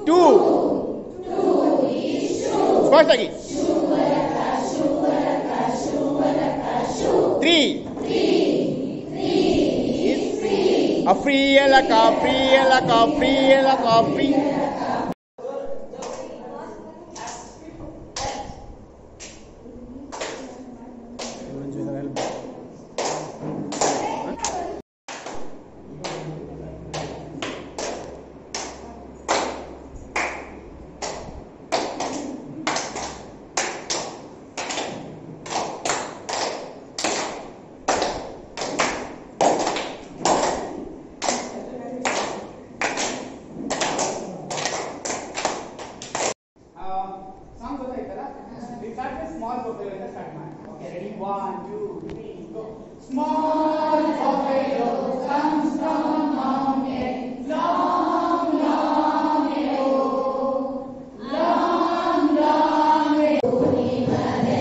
Two ಸ್ಪಷ್ಟ ಆಗಿ three ಅಫ್ರಿಯಲ ಕಾಫ್ರಿಯಲ ಕಾಫ್ರಿಯಲ ಕಾಫ್ರಿ ಸಾಂಗ್ ಗೊತ್ತಾಯ್ತಲ್ಲ ಸ್ಟಾರ್ಟ್ ಸ್ಮಾಲ್ ಬೊಫೆಲೋ ಸ್ಟಾರ್ಟ್ ಮಾಡಿ okay ready one two three go small buffalo comes from mountain long long ago long long ago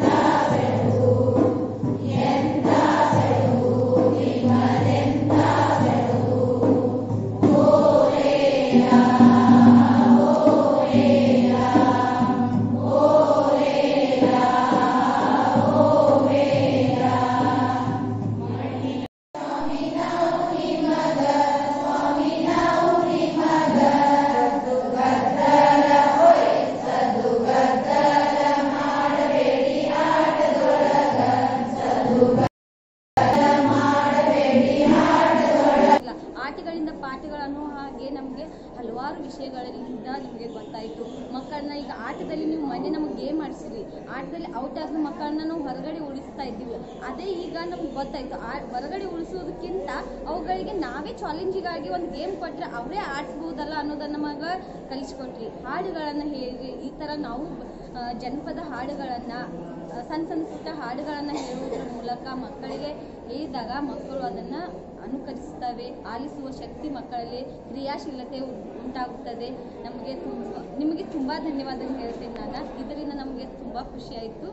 ಇಲ್ಲ ಆಟಗಳಿಂದ ಪಾಠಗಳನ್ನು ಹಾಗೆ ನಮಗೆ ಹಲವಾರು ವಿಷಯಗಳಿಂದ ನಿಮಗೆ ಗೊತ್ತಾಯಿತು ಮಕ್ಕಳನ್ನ ಈಗ ಆಟದಲ್ಲಿ ನೀವು ಮನೆ ನಮಗೆ ಗೇಮ್ ಆಡಿಸಿರಿ ಆಟದಲ್ಲಿ ಔಟ್ ಆದ ಮಕ್ಕಳನ್ನ ನಾವು ಹೊರಗಡೆ ಉಳಿಸ್ತಾ ಇದ್ದೀವಿ ಅದೇ ಈಗ ನಮ್ಗೆ ಗೊತ್ತಾಯಿತು ಆ ಹೊರಗಡೆ ಉಳಿಸೋದಕ್ಕಿಂತ ಅವುಗಳಿಗೆ ನಾವೇ ಚಾಲೆಂಜಿಗಾಗಿ ಒಂದು ಗೇಮ್ ಕೊಟ್ಟರೆ ಅವರೇ ಆಡಿಸ್ಬೋದಲ್ಲ ಅನ್ನೋದನ್ನು ನಮಗೆ ಕಲಿಸ್ಕೊಟ್ರಿ ಹಾಡುಗಳನ್ನು ಹೇಳಿ ಈ ಥರ ನಾವು ಆ, ಜನಪದ ಹಾಡುಗಳನ್ನು ಸಣ್ಣ ಸಣ್ಣ ಪುಟ್ಟ ಹಾಡುಗಳನ್ನು ಹೇಳುವುದರ ಮೂಲಕ ಮಕ್ಕಳಿಗೆ ಹೇಳಿದಾಗ ಮಕ್ಕಳು ಅದನ್ನು ಅನುಕರಿಸುತ್ತವೆ ಆಲಿಸುವ ಶಕ್ತಿ ಮಕ್ಕಳಲ್ಲಿ ಕ್ರಿಯಾಶೀಲತೆ ಉಂ- ಉಂಟಾಗುತ್ತದೆ ನಮಗೆ ತುಂಬ ನಿಮಗೆ ತುಂಬ ಧನ್ಯವಾದ ಹೇಳ್ತೇನೆ ನಾನು ಇದರಿಂದ ನಮಗೆ ತುಂಬ ಖುಷಿಯಾಯಿತು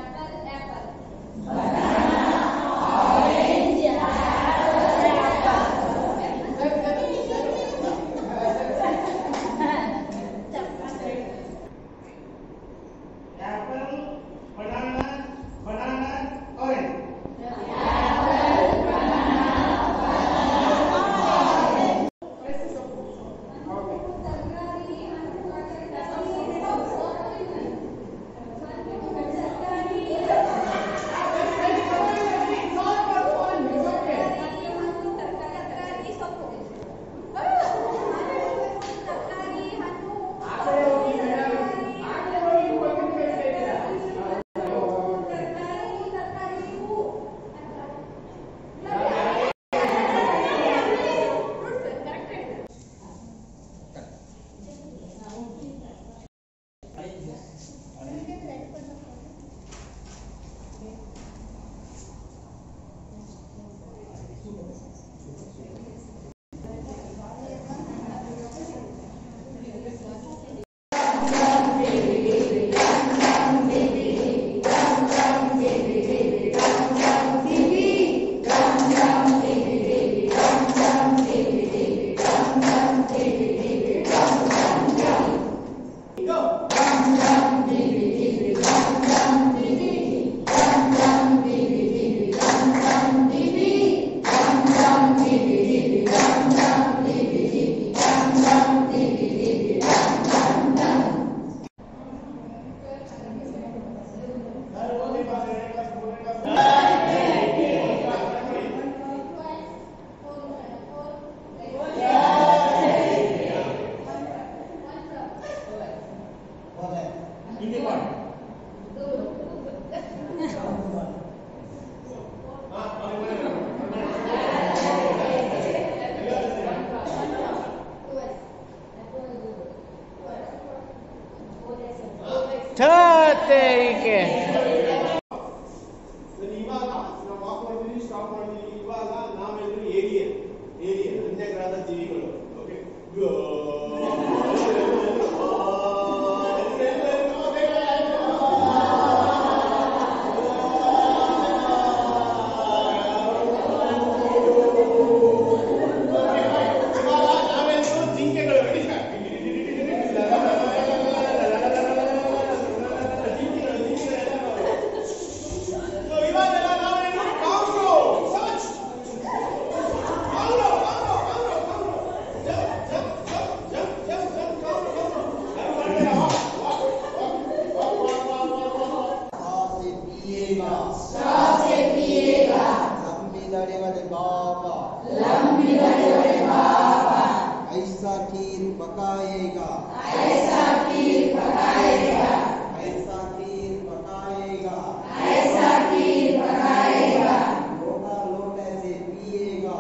apple, banana, banana, orange. Hindi ಮಾಡಿ ಛತ್ತೇರಿಕೆ ಸರಿ, ಇವಾಗ ನಾವು ವಾಕ್ ಮಾಡ್ತೀವಿ ಸ್ಟಾಪ್ ಮಾಡ್ತೀವಿ ಇವಾಗ ನಾವೆಲ್ಲರೂ ಏಲಿಯನ್ ಏಲಿಯನ್ ಅನ್ಯಗ್ರಹದ ಜೀವಿಗಳು ಓಕೆ ಇವಾಗ ನಾವೆಲ್ಲರೂ ಜಿಂಕೆಗಳು ready? खीर पकाएगा ऐसा खीर पकाएगा ऐसा खीर पकाएगा ऐसा खीर पकाएगा लोटा लोटे से पिएगा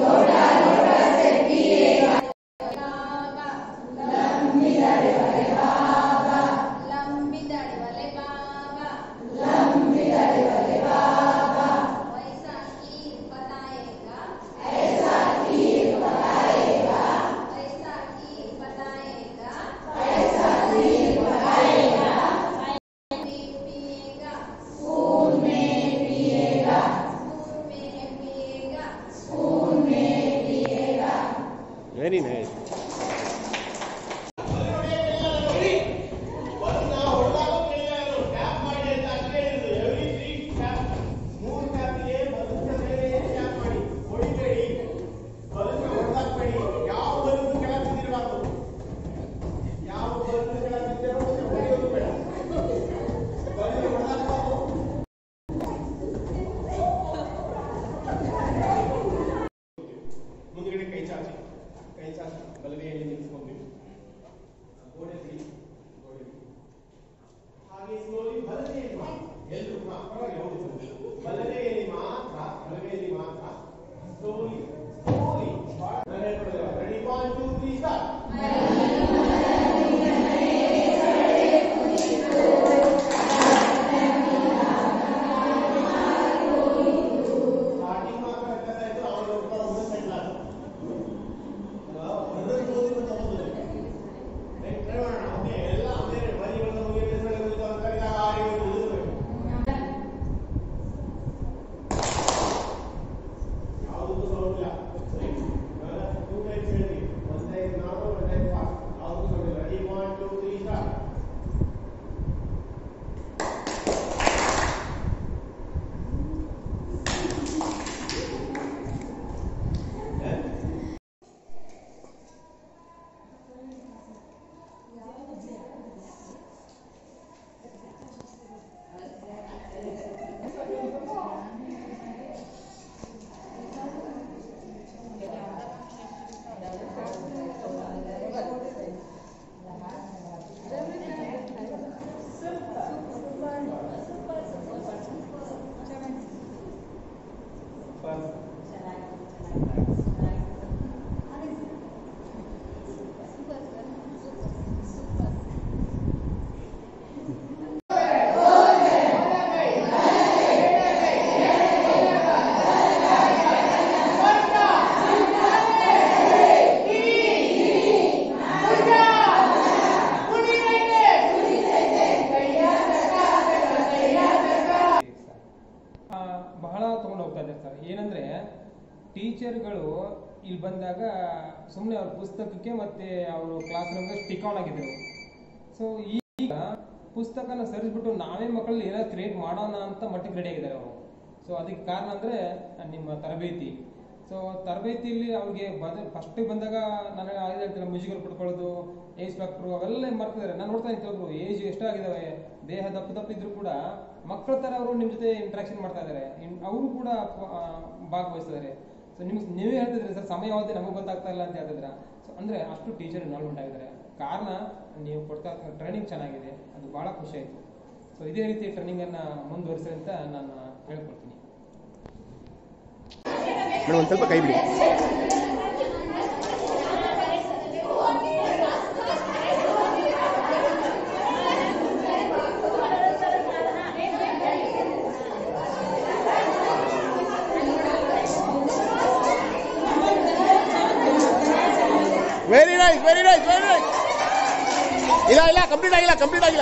ಲಂಬಿದಡೆ ಒಲೆ ಬಾಬಾ ಲಂಬಿದಡೆ ಒಲೆ ಬಾಬಾ ವೈಸಾ ಖೀರ್ ಪತಾಯೇಗಾ ಐಸಾ ಖೀರ್ ಪತಾಯೇಗಾ ಐಸಾ ಖೀರ್ ಪತಾಯೇಗಾ ಐಸಾ ಖೀರ್ ಪತಾಯೇಗಾ पिएगा स्पून में पिएगा स्पून में पिएगा स्पून में पिएगा ವೆರಿ ನೈಸ್ ಬಲ್ನ ಹೊಡೆದಾಗ ಕೇಳಿದ್ರು ಟ್ಯಾಪ್ ಮಾಡಿ ಅಂತ ಅಷ್ಟೇ ಹೇಳಿದ್ರು ಎವ್ರಿ ತ್ರೀ ಟ್ಯಾಪ್ ಮೂರು ಟ್ಯಾಪ್ಗೆ ಬಲ್ನ ಮೇಲೆ ಟ್ಯಾಪ್ ಮಾಡಿ ಹೊಡಿಬೇಡಿ ಬಲ್ನ ಹೊಡೆದಾಕ್ಬೇಡಿ ಯಾವ ಬಲ್ನ ಕೆಳಗೆ ಬಿದ್ದಿರಬಾರ್ದು ಯಾವ ಬಲ್ನ ಕೆಳಗೆ ಬಿದ್ದಿರೋ ಹೊಡೆಯೋದು ಬೇಡ ಬಲ್ನ ಹೊಡೆದಾಕ್ಬಾರ್ದು ಮುಂದ್ಗಡೆ ಕೈ ಚಾಚಿ ಕೈ ಚಾಚಿ ಬಲಗೈಯಲ್ಲಿ ನಿಲ್ಲಿಸ್ಕೊಂಡ್ವಿ ಗೋಡೆ ಬಿಡಿ ಗೋಡೆ ಬಿಡಿ ಹಾಗೆ ಸ್ಲೋಲಿ ಬಲಗೈಯಲ್ಲಿ ಮಾತ್ರ ಎಲ್ಲರೂ ಕೂಡ ಪರವಾಗಿ ಹೌದು ಬಲಗೈಯಲ್ಲಿ ಮಾತ್ರ ಬಲಗೈಯಲ್ಲಿ ಮಾತ್ರ slowly slowly ready one two three start starting ಮಾತ್ರ ವ್ಯತ್ಯಾಸ ಆಯ್ತು ಅವಳು ಒಬ್ಬರ ಒಂದು ಸೆಟ್ಲ್ ಆದ ಹೊರಗೆ ಹೋಗಿ ಮತ್ತೆ ಹೋಗುದು ಟ್ರೈ ಮಾಡೋಣ ಓಕೆ ಎಲ್ಲ ಆಮೇಲೆ ಮರಿ ಬಂದು ಹೋಗಿ ಬೇಸ್ಮೆಂಟ್ ಬಂದು ಅಂತ ಕರೆದಾಗ ಆರಿ ಹೋಗಿ ನಿಲ್ಲಿಸ್ಬೇಕು ಯಾವುದಕ್ಕೂ ಸೌಂಡ್ ಇಲ್ಲ ಸರಿ ಟೂ ಟೈಮ್ಸ್ ಹೇಳ್ತೀವಿ one time normal one time fast ಯಾವುದಕ್ಕೂ ಸೌಂಡ್ ಇಲ್ಲ ready one two three start ಆ, ಬಹಳ ತಗೊಂಡು ಹೋಗ್ತಾ ಇದ್ದಾರೆ ಸರ್ ಏನಂದ್ರೆ ಟೀಚರ್ಗಳು ಇಲ್ಲಿ ಬಂದಾಗ ಸುಮ್ಮನೆ ಅವ್ರ ಪುಸ್ತಕಕ್ಕೆ ಮತ್ತೆ ಅವರು ಕ್ಲಾಸ್ ರೂಮ್ಗೆ ಸ್ಟಿಕ್ ಆನ್ ಆಗಿದ್ರು ಸೊ ಈಗ ಪುಸ್ತಕನ ಸರಿಸ್ಬಿಟ್ಟು ನಾವೇ ಮಕ್ಕಳಲ್ಲಿ ಏನೋ ಕ್ರಿಯೇಟ್ ಮಾಡೋಣ ಅಂತ ಮಟ್ಟಿಗೆ ರೆಡಿ ಆಗಿದ್ದಾರೆ ಅವರು ಸೊ ಅದಕ್ಕೆ ಕಾರಣ ಅಂದ್ರೆ ನಿಮ್ಮ ತರಬೇತಿ ಸೊ ತರಬೇತಿಯಲ್ಲಿ ಅವ್ರಿಗೆ ಬಂದ ಫಸ್ಟ್ ಬಂದಾಗ ನನಗೆ ಆಗಿದೆ ಹೇಳ್ತಾರೆ ಮುಜುಗರ ಪಡ್ಕೊಳ್ಳೋದು ಏಜ್ ಫ್ಯಾಕ್ಟ್ರು ಅವೆಲ್ಲ ಮರ್ತಿದ್ದಾರೆ ನಾನು ನೋಡ್ತಾ ಇದ್ದೀನಿ ಕೆಲವರು ಏಜ್ ಎಷ್ಟಾಗಿದ್ದಾವೆ ದೇಹ ದಪ್ಪ ದಪ್ಪ ಇದ್ರು ಕೂಡ ಮಕ್ಕಳ ಥರ ಅವರು ನಿಮ್ಮ ಜೊತೆ ಇಂಟ್ರಾಕ್ಷನ್ ಮಾಡ್ತಾ ಇದ್ದಾರೆ ಅವರು ಕೂಡ ಆ, ಭಾಗವಹಿಸ್ತಿದ್ದಾರೆ ಸೊ ನಿಮ್ಗೆ ನೀವೇ ಹೇಳ್ತಿದ್ರಿ ಸರ್ ಸಮಯ ಯಾವ್ದು ನಮಗೆ ಗೊತ್ತಾಗ್ತಾ ಇಲ್ಲ ಅಂತ ಹೇಳ್ತಿದ್ರ ಸೊ ಅಂದ್ರೆ ಅಷ್ಟು ಟೀಚರ್ ಇನ್ವಾಲ್ವ್ಮೆಂಟ್ ಆಗಿದ್ದಾರೆ ಕಾರಣ ನೀವು ಕೊಡ್ತಾ ಟ್ರೈನಿಂಗ್ ಚೆನ್ನಾಗಿದೆ ಅದು ಬಹಳ ಖುಷಿ ಆಯಿತು ಸೊ ಇದೇ ರೀತಿ ಟ್ರೈನಿಂಗನ್ನು ಮುಂದುವರಿಸಿ ಅಂತ ನಾನು ಹೇಳ್ಕೊಡ್ತೀನಿ ಮೇಡಮ್ ಒಂದು ಸ್ವಲ್ಪ ಕೈ ಬಿಡಿ very nice very nice very nice ಇಲ್ಲ ಇಲ್ಲ ಕಂಪ್ಲೀಟ್ ಆಗಿಲ್ಲ ಕಂಪ್ಲೀಟ್ ಆಗಿಲ್ಲ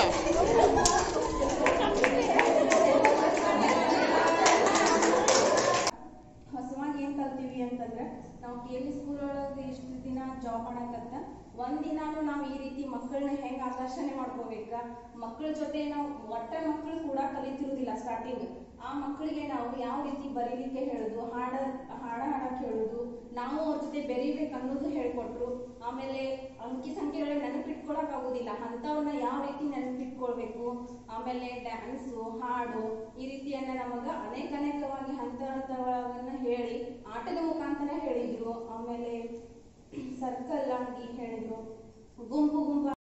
ಹೊಸವಾಗಿ ಏನ್ ಕಲ್ತೀವಿ ಅಂತಂದ್ರೆ ನಾವು ಟಿ ಎಲ್ ಸ್ಕೂಲ್ ಒಳಗೆ ಇಷ್ಟು ದಿನ ಜಾಬ್ ಮಾಡಕತ್ತ ಒಂದ್ ದಿನಾನು ನಾವು ಈ ರೀತಿ ಮಕ್ಕಳನ್ನ ಹೆಂಗ್ ಆಕರ್ಷಣೆ ಮಾಡ್ಕೋಬೇಕ ಮಕ್ಕಳ ಜೊತೆ ನಾವು ಒಟ್ಟ ಮಕ್ಕಳು ಕೂಡ ಕಲಿತಿರುವುದಿಲ್ಲ ಸ್ಟಾರ್ಟಿಂಗ್ ಆ ಮಕ್ಕಳಿಗೆ ನಾವು ಯಾವ ರೀತಿ ಬರೀಲಿಕ್ಕೆ ಹೇಳುದು ಹಾಡ ಹಾಡ ಹಾಡಕ್ ಹೇಳುದು ನಾವು ಅವ್ರ ಜೊತೆ ಬೆರಿಬೇಕು ಅನ್ನೋದು ಹೇಳ್ಕೊಟ್ರು ಆಮೇಲೆ ಅಂಕಿ ಸಂಖ್ಯೆಗಳನ್ನ ನೆನಪಿಟ್ಕೊಳಕ್ ಆಗುದಿಲ್ಲ ಅಂತವನ್ನ ಯಾವ ರೀತಿ ನೆನಪಿಟ್ಕೊಳ್ಬೇಕು ಆಮೇಲೆ ಡ್ಯಾನ್ಸು ಹಾಡು ಈ ರೀತಿಯನ್ನ ನಮಗ ಅನೇಕ ಅನೇಕವಾಗಿ ಹಂತ ಹಂತಗಳನ್ನ ಹೇಳಿ ಆಟದ ಮುಖಾಂತರ ಹೇಳಿದ್ರು ಆಮೇಲೆ ಸರ್ಕಲ್ ಅಂತ ಹೇಳಿದ್ರು ಗುಂಪು ಗುಂಪು